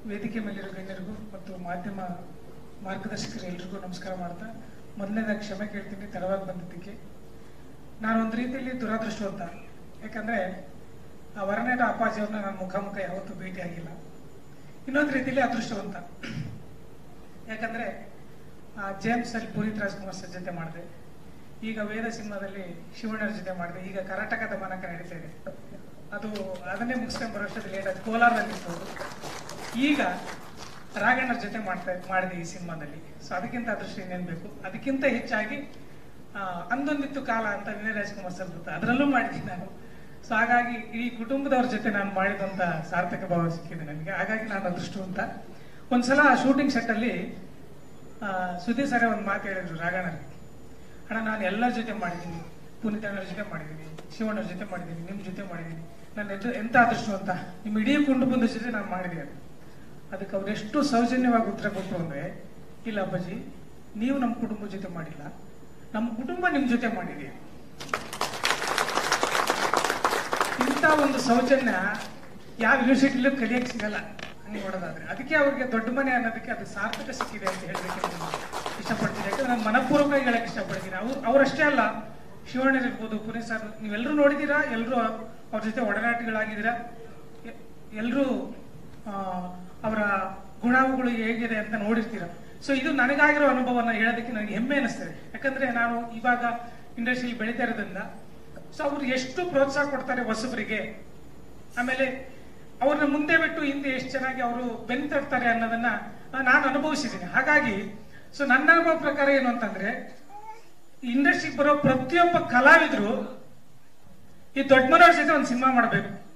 ವೇದಿಕೆ ಮೇಲಿರೋ ಗಣ್ಯರಿಗೂ ಮತ್ತು ಮಾಧ್ಯಮ ಮಾರ್ಗದರ್ಶಕರು ಎಲ್ರಿಗೂ ನಮಸ್ಕಾರ ಮಾಡ್ತಾ ಮೊದಲನೇದಾಗಿ ಕ್ಷಮೆ ಕೇಳ್ತೀನಿ ತಡವಾಗಿ ಬಂದಿದ್ದಕ್ಕೆ ನಾನು ಒಂದು ರೀತಿಯಲ್ಲಿ ದುರಾದೃಷ್ಟವಂತ ಯಾಕಂದ್ರೆ ಆ ವರನೇಟ ಅಪ್ಪಾಜಿಯವ್ರನ್ನ ನಾನು ಮುಖಾಮುಖ ಯಾವತ್ತೂ ಭೇಟಿ ಆಗಿಲ್ಲ ಇನ್ನೊಂದು ರೀತಿಯಲ್ಲಿ ಅದೃಷ್ಟವಂತ ಯಾಕಂದ್ರೆ ಆ ಜೇಮ್ಸ್ ಅಲ್ಲಿ ಪುನೀತ್ ರಾಜ್ಕುಮಾರ್ ಸರ್ ಜೊತೆ ಮಾಡಿದೆ ಈಗ ವೇದ ಸಿನಿಮಾದಲ್ಲಿ ಶಿವಣ್ಣರ ಜೊತೆ ಮಾಡಿದೆ ಈಗ ಕರ್ನಾಟಕದ ಮನಕ ನಡೀತಾ ಇದೆ ಅದು ಅದನ್ನೇ ಮುಗಿಸ್ಕೊಂಡು ಬರೋಷ್ಟೊತ್ತಿಗೆ ಲೇಟ್ ಆಯ್ತು ಕೋಲಾರದಲ್ಲಿ ಇತ್ತು ಅದು. ಈಗ ರಾಘಣ್ಣರ ಜೊತೆ ಮಾಡ್ತಾ ಮಾಡಿದೆ ಈ ಸಿನಿಮಾದಲ್ಲಿ ಸೊ ಅದಕ್ಕಿಂತ ಅದೃಷ್ಟ ಇನ್ನೇನ್ ಬೇಕು ಅದಕ್ಕಿಂತ ಹೆಚ್ಚಾಗಿ ಆ, ಅಂದೊಂದಿತ್ತು ಕಾಲ ಅಂತ ವಿನಯ್ ರಾಜ್ಕುಮಾರ್ ಸರ್ ಬರುತ್ತೆ ಅದರಲ್ಲೂ ಮಾಡಿದ್ದೀನಿ ನಾನು ಸೊ ಹಾಗಾಗಿ ಇಡೀ ಕುಟುಂಬದವ್ರ ಜೊತೆ ನಾನು ಮಾಡಿದಂತ ಸಾರ್ಥಕ ಭಾವ ಸಿಕ್ಕಿದೆ ನನಗೆ ಹಾಗಾಗಿ ನಾನು ಅದೃಷ್ಟವಂತ ಒಂದ್ಸಲ ಶೂಟಿಂಗ್ ಸೆಟ್ ಅಲ್ಲಿ ಆ, ಸುದೀಪ್ ಸರ್ ಒಂದು ಮಾತು ಹೇಳಿದ್ರು ರಾಘಣ್ಣರಿಗೆ ಅಣ್ಣ ನಾನು ಎಲ್ಲರ ಜೊತೆ ಮಾಡಿದ್ದೀನಿ ಪುನೀತ್ ಅಣ್ಣರ ಜೊತೆ ಮಾಡಿದ್ದೀನಿ ಶಿವಣ್ಣರ ಜೊತೆ ಮಾಡಿದ್ದೀನಿ ನಿಮ್ಮ ಜೊತೆ ಮಾಡಿದ್ದೀನಿ ನಾನು ಎಂತ ಎಂತ ಅದೃಷ್ಟವಂತ ನಿಮ್ಮ ಇಡೀ ಕುಟುಂಬದ ಜೊತೆ ನಾನು ಮಾಡಿದ್ದೀನಿ ಅಂತ. ಅದಕ್ಕೆ ಅವ್ರು ಎಷ್ಟು ಸೌಜನ್ಯವಾಗಿ ಉತ್ತರ ಕೊಟ್ಟರು ಅಂದ್ರೆ ಇಲ್ಲ ಅಪ್ಪಾಜಿ ನೀವು ನಮ್ಮ ಕುಟುಂಬದ ಜೊತೆ ಮಾಡಿಲ್ಲ ನಮ್ಮ ಕುಟುಂಬ ನಿಮ್ ಜೊತೆ ಮಾಡಿದೆ ಇಂಥ ಒಂದು ಸೌಜನ್ಯ ಯಾವ ಯೂನಿವರ್ಸಿಟಿಲೂ ಕಲಿಯಕ್ ಸಿಗಲ್ಲ ಹಂಗೆ ನೋಡೋದಾದ್ರೆ ಅದಕ್ಕೆ ಅವ್ರಿಗೆ ದೊಡ್ಡ ಮನೆ ಅನ್ನೋದಕ್ಕೆ ಅದು ಸಾರ್ಥಕ ಸಿಕ್ಕಿದೆ ಅಂತ ಹೇಳಲಿಕ್ಕೆ ಇಷ್ಟಪಡ್ತೀನಿ ಯಾಕಂದ್ರೆ ನಾನು ಮನಪೂರ್ವಕವಾಗಿ ಹೇಳಕ್ ಇಷ್ಟಪಡ್ತೀನಿ ಅವ್ರು ಅವರಷ್ಟೇ ಅಲ್ಲ ಶಿವಣ್ಣರ್ ಇರ್ಬೋದು ಪುನೀತ್ ಸರ್ ನೀವೆಲ್ಲರೂ ನೋಡಿದೀರಾ ಎಲ್ಲರೂ ಅವ್ರ ಜೊತೆ ಒಡನಾಟಗಳಾಗಿದ್ದೀರಾ ಎಲ್ಲರೂ ಅವರ ಗುಣಗಳು ಹೇಗಿದೆ ಅಂತ ನೋಡಿರ್ತೀರ ಸೊ ಇದು ನನಗಾಗಿರೋ ಅನುಭವನ ಹೇಳೋದಕ್ಕೆ ನನಗೆ ಹೆಮ್ಮೆ ಅನಿಸ್ತದೆ ಯಾಕಂದ್ರೆ ನಾನು ಇವಾಗ ಇಂಡಸ್ಟ್ರಿಯಲ್ಲಿ ಬೆಳೀತಾ ಇರೋದ್ರಿಂದ ಸೊ ಅವ್ರು ಎಷ್ಟು ಪ್ರೋತ್ಸಾಹ ಕೊಡ್ತಾರೆ ಹೊಸಬರಿಗೆ ಆಮೇಲೆ ಅವ್ರನ್ನ ಮುಂದೆ ಬಿಟ್ಟು ಹಿಂದೆ ಎಷ್ಟು ಚೆನ್ನಾಗಿ ಅವರು ಬೆನ್ ತಡ್ತಾರೆ ಅನ್ನೋದನ್ನ ನಾನು ಅನುಭವಿಸಿದ್ದೀನಿ ಹಾಗಾಗಿ ಸೊ ನನ್ನ ಅನುಭವ ಪ್ರಕಾರ ಏನು ಅಂತಂದ್ರೆ ಇಂಡಸ್ಟ್ರಿಗೆ ಬರೋ ಪ್ರತಿಯೊಬ್ಬ ಕಲಾವಿದ್ರು ಈ ದೊಡ್ಡ ಮನೋರ್ ಜೊತೆ ಒಂದು ಸಿನಿಮಾ ಮಾಡಬೇಕು